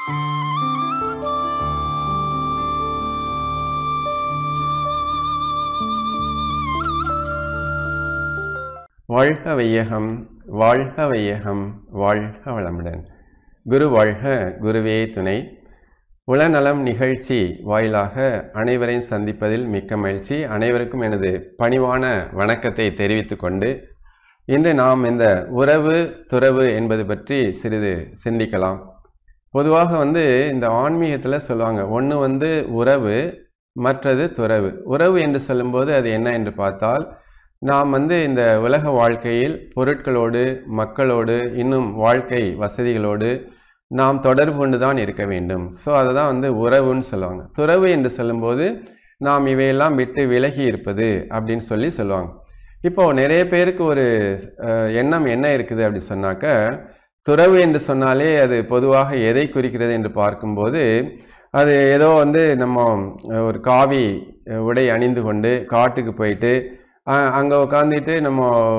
வாழ்க வையகம் வாழ்க வையகம் வாழ்க வளமுடன் குரு வாழ்க குருவே துணை உளநலம் நிகழ்ச்சி வாயிலாக அனைவரையும் சந்திப்பதில் மிக்க மகிழ்ச்சி அனைவருக்கும் எனது பணிவான வணக்கத்தை தெரிவித்துக் கொண்டு இன்று நாம் இந்த உறவு துறவு என்பது பற்றி சிறிது சிந்திக்கலாம் பொதுவாக வந்து இந்த ஆன்மீகத்தில் சொல்லுவாங்க ஒன்று வந்து உறவு மற்றது துறவு உறவு என்று சொல்லும்போது அது என்ன என்று பார்த்தால் நாம் வந்து இந்த உலக வாழ்க்கையில் பொருட்களோடு மக்களோடு இன்னும் வாழ்க்கை வசதிகளோடு நாம் தொடர்பு கொண்டு தான் இருக்க வேண்டும் ஸோ அதை தான் வந்து உறவுன்னு சொல்லுவாங்க துறவு என்று சொல்லும்போது நாம் இவையெல்லாம் விட்டு விலகி இருப்பது அப்படின்னு சொல்லி சொல்லுவாங்க இப்போது நிறைய பேருக்கு ஒரு அஹ், எண்ணம் என்ன இருக்குது அப்படி சொன்னாக்க துறவு என்று சொன்னாலே அது பொதுவாக எதை குறிக்கிறது என்று பார்க்கும்போது அது ஏதோ வந்து நம்ம அஹ், ஒரு காவி அஹ், உடை அணிந்து கொண்டு காட்டுக்கு போயிட்டு அங்கே உட்காந்துட்டு நம்ம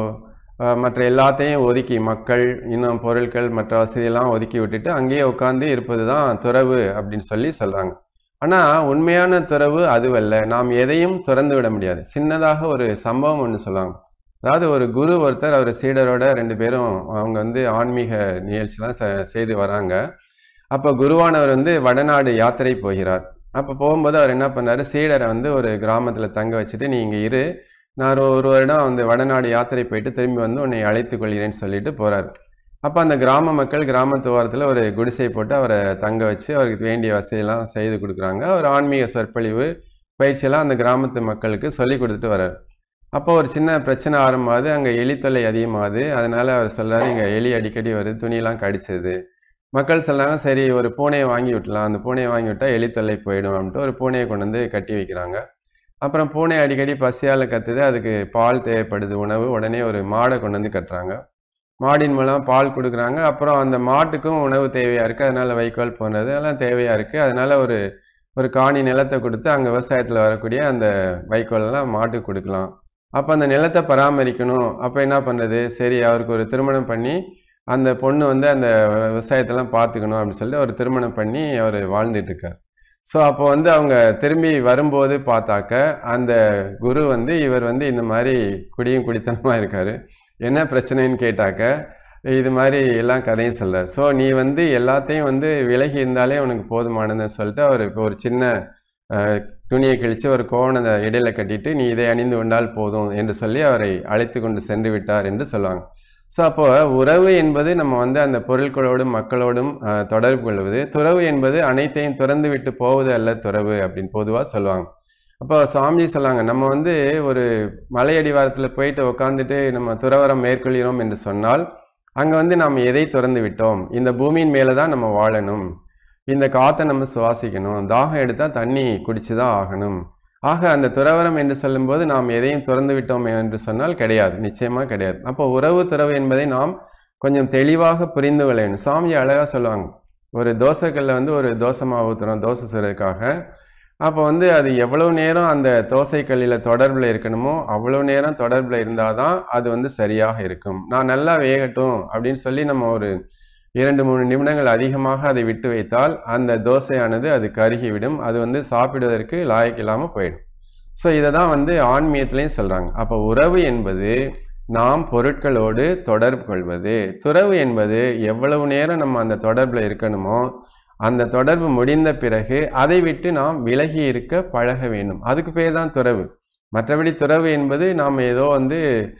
அஹ், மற்ற எல்லாத்தையும் ஒதுக்கி மக்கள் இன்னும் பொருட்கள் மற்ற வசதியெல்லாம் ஒதுக்கி விட்டுட்டு அங்கேயே உட்காந்து இருப்பது தான் துறவு அப்படின்னு சொல்லி சொல்கிறாங்க ஆனால் உண்மையான துறவு அதுவல்ல நாம் எதையும் திறந்து விட முடியாது சின்னதாக ஒரு சம்பவம் ஒன்று சொல்லுவாங்க அதாவது ஒரு குரு ஒருத்தர் அவர் சீடரோட ரெண்டு பேரும் அவங்க வந்து ஆன்மீக நிகழ்ச்சிலாம் செ- செய்து வராங்க அப்போ குருவானவர் வந்து வடநாடு யாத்திரை போகிறார் அப்போ போகும்போது அவர் என்ன பண்ணாரு சீடரை வந்து ஒரு கிராமத்தில் தங்க வச்சுட்டு நீ இங்கே இரு நான் ஒரு ஒரு வருடம் வந்து வடநாடு யாத்திரை போயிட்டு திரும்பி வந்து உன்னை அழைத்து கொள்கிறேன்னு சொல்லிட்டு போறார் அப்போ அந்த கிராம மக்கள் கிராமத்து ஓரத்தில் ஒரு குடிசை போட்டு அவரை தங்க வச்சு அவருக்கு வேண்டிய வசதியெல்லாம் செய்து கொடுக்குறாங்க ஒரு ஆன்மீக சொற்பொழிவு பயிற்சியெல்லாம் அந்த கிராமத்து மக்களுக்கு சொல்லி கொடுத்துட்டு வர்றார் அப்போ ஒரு சின்ன பிரச்சனை ஆரம்பமாகுது அங்கே எலி தொல்லை அதிகமாகுது அதனால அவர் சொல்றாரு இங்கே எலி அடிக்கடி வருது துணியெல்லாம் கடிச்சிது மக்கள் சொல்றாங்க சரி ஒரு பூனையை வாங்கி விட்டலாம் அந்த பூனையை வாங்கி விட்டா எலி தொல்லை போயிடும் அப்படின்ட்டு ஒரு பூனையை கொண்டு வந்து கட்டி வைக்கிறாங்க அப்புறம் பூனை அடிக்கடி பசியால் கத்துது அதுக்கு பால் தேவைப்படுது உணவு உடனே ஒரு மாடை கொண்டு வந்து கட்டுறாங்க மாடின் மூலம் பால் கொடுக்குறாங்க அப்புறம் அந்த மாட்டுக்கும் உணவு தேவையாக இருக்குது அதனால வைக்கோல் போன்றது அதெல்லாம் தேவையாக இருக்குது அதனால ஒரு ஒரு காணி நிலத்தை கொடுத்து அங்கே விவசாயத்தில் வரக்கூடிய அந்த வைக்கோலெல்லாம் மாட்டுக்கு கொடுக்கலாம் அப்போ அந்த நிலத்தை பராமரிக்கணும் அப்போ என்ன பண்ணுறது சரி அவருக்கு ஒரு திருமணம் பண்ணி அந்த பொண்ணு வந்து அந்த விவசாயத்தெல்லாம் பார்த்துக்கணும் அப்படின்னு சொல்லிட்டு ஒரு திருமணம் பண்ணி அவர் வாழ்ந்துட்டு இருக்கார் ஸோ அப்போ வந்து அவங்க திரும்பி வரும்போது பார்த்தாக்க அந்த குரு வந்து இவர் வந்து இந்த மாதிரி குடியும் குடித்தனமாக இருக்காரு என்ன பிரச்சனைன்னு கேட்டாக்க இது மாதிரி எல்லாம் கதையும் சொல்றார் ஸோ நீ வந்து எல்லாத்தையும் வந்து விலகி இருந்தாலே உனக்கு போதுமானதுன்னு சொல்லிட்டு அவர் இப்போ ஒரு சின்ன அஹ், துணியை கிழித்து ஒரு கோவணத்தை இடையில கட்டிட்டு நீ இதை அணிந்து கொண்டால் போதும் என்று சொல்லி அவரை அழைத்து கொண்டு சென்று விட்டார் என்று சொல்லுவாங்க ஸோ அப்போ உறவு என்பது நம்ம வந்து அந்த பொருட்களோடும் மக்களோடும் அஹ், தொடர்பு கொள்வது துறவு என்பது அனைத்தையும் துறந்து விட்டு போவது அல்ல துறவு அப்படின்னு பொதுவாக சொல்லுவாங்க அப்போ சுவாமிஜி சொல்லாங்க நம்ம வந்து ஒரு மலை அடிவாரத்தில் போயிட்டு உட்காந்துட்டு நம்ம துறவரம் மேற்கொள்கிறோம் என்று சொன்னால் அங்கே வந்து நாம் எதை திறந்து விட்டோம் இந்த பூமியின் மேலே தான் நம்ம வாழணும் இந்த காற்றை நம்ம சுவாசிக்கணும் தாகம் எடுத்தால் தண்ணி குடிச்சு தான் ஆகணும் ஆக அந்த துறவரம் என்று சொல்லும்போது நாம் எதையும் திறந்து விட்டோம் என்று சொன்னால் கிடையாது நிச்சயமாக கிடையாது அப்போ உறவு துறவு என்பதை நாம் கொஞ்சம் தெளிவாக புரிந்து கொள்ள வேண்டும் சாமி அழகாக சொல்லுவாங்க ஒரு தோசைக்கல்ல வந்து ஒரு தோசை மாவு ஊற்றுறோம் தோசை சுடுறதுக்காக அப்போ வந்து அது எவ்வளவு நேரம் அந்த தோசைக்கல்லில் தொடர்பில் இருக்கணுமோ அவ்வளோ நேரம் தொடர்பில் இருந்தால் தான் அது வந்து சரியாக இருக்கும் நான் நல்லா வேகட்டும் அப்படின்னு சொல்லி நம்ம ஒரு இரண்டு மூணு நிமிடங்கள் அதிகமாக அதை விட்டு வைத்தால் அந்த தோசையானது அது கருகிவிடும் அது வந்து சாப்பிடுவதற்கு லாயக்கில்லாமல் போயிடும் ஸோ இதை தான் வந்து ஆன்மீகத்திலையும் சொல்கிறாங்க அப்போ உறவு என்பது நாம் பொருட்களோடு தொடர்பு கொள்வது துறவு என்பது எவ்வளவு நேரம் நம்ம அந்த தொடர்பில் இருக்கணுமோ அந்த தொடர்பு முடிந்த பிறகு அதை விட்டு நாம் விலகி இருக்க பழக வேண்டும் அதுக்கு பேர் தான் துறவு மற்றபடி துறவு என்பது நாம் ஏதோ வந்து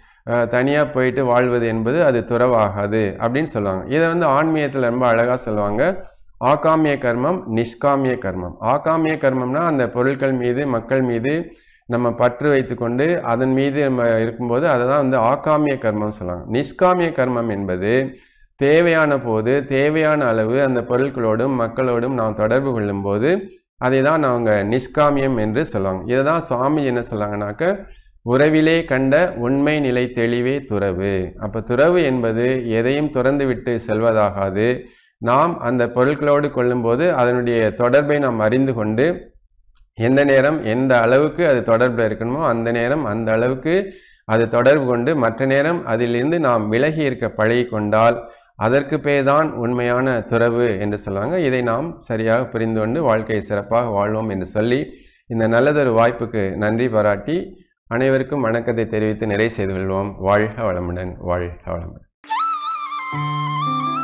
தனியாக போயிட்டு வாழ்வது என்பது அது துறவாகாது அப்படின்னு சொல்லுவாங்க இதை வந்து ஆன்மீகத்தில் ரொம்ப அழகாக சொல்லுவாங்க ஆகாமிய கர்மம் நிஷ்காமிய கர்மம் ஆகாமிய கர்மம்னா அந்த பொருட்கள் மீது மக்கள் மீது நம்ம பற்று வைத்துக்கொண்டு அதன் மீது நம்ம இருக்கும்போது அதை தான் வந்து ஆகாமிய கர்மம் சொல்லுவாங்க நிஷ்காமிய கர்மம் என்பது தேவையான போது தேவையான அளவு அந்த பொருட்களோடும் மக்களோடும் நாம் தொடர்பு கொள்ளும்போது அதை தான் அவங்க நிஷ்காமியம் என்று சொல்லுவாங்க இதை தான் சுவாமி என்ன சொல்லுவாங்கனாக்க உறவிலே கண்ட உண்மை நிலை தெளிவே துறவு அப்போ துறவு என்பது எதையும் துறந்து விட்டு செல்வதாகாது நாம் அந்த பொருட்களோடு கொள்ளும்போது அதனுடைய தொடர்பை நாம் அறிந்து கொண்டு எந்த நேரம் எந்த அளவுக்கு அது தொடர்பில் இருக்கணுமோ அந்த நேரம் அந்த அளவுக்கு அது தொடர்பு கொண்டு மற்ற நேரம் அதிலிருந்து நாம் விலகி இருக்க பழகி கொண்டால் அதற்கு பேர் தான் உண்மையான துறவு என்று சொல்லுவாங்க இதை நாம் சரியாக புரிந்து கொண்டு வாழ்க்கையை சிறப்பாக வாழ்வோம் என்று சொல்லி இந்த நல்லதொரு வாய்ப்புக்கு நன்றி பாராட்டி அனைவருக்கும் வணக்கத்தை தெரிவித்து நிறை செய்து கொள்வோம் வாழ்க வளமுடன் வாழ்க வளமுடன்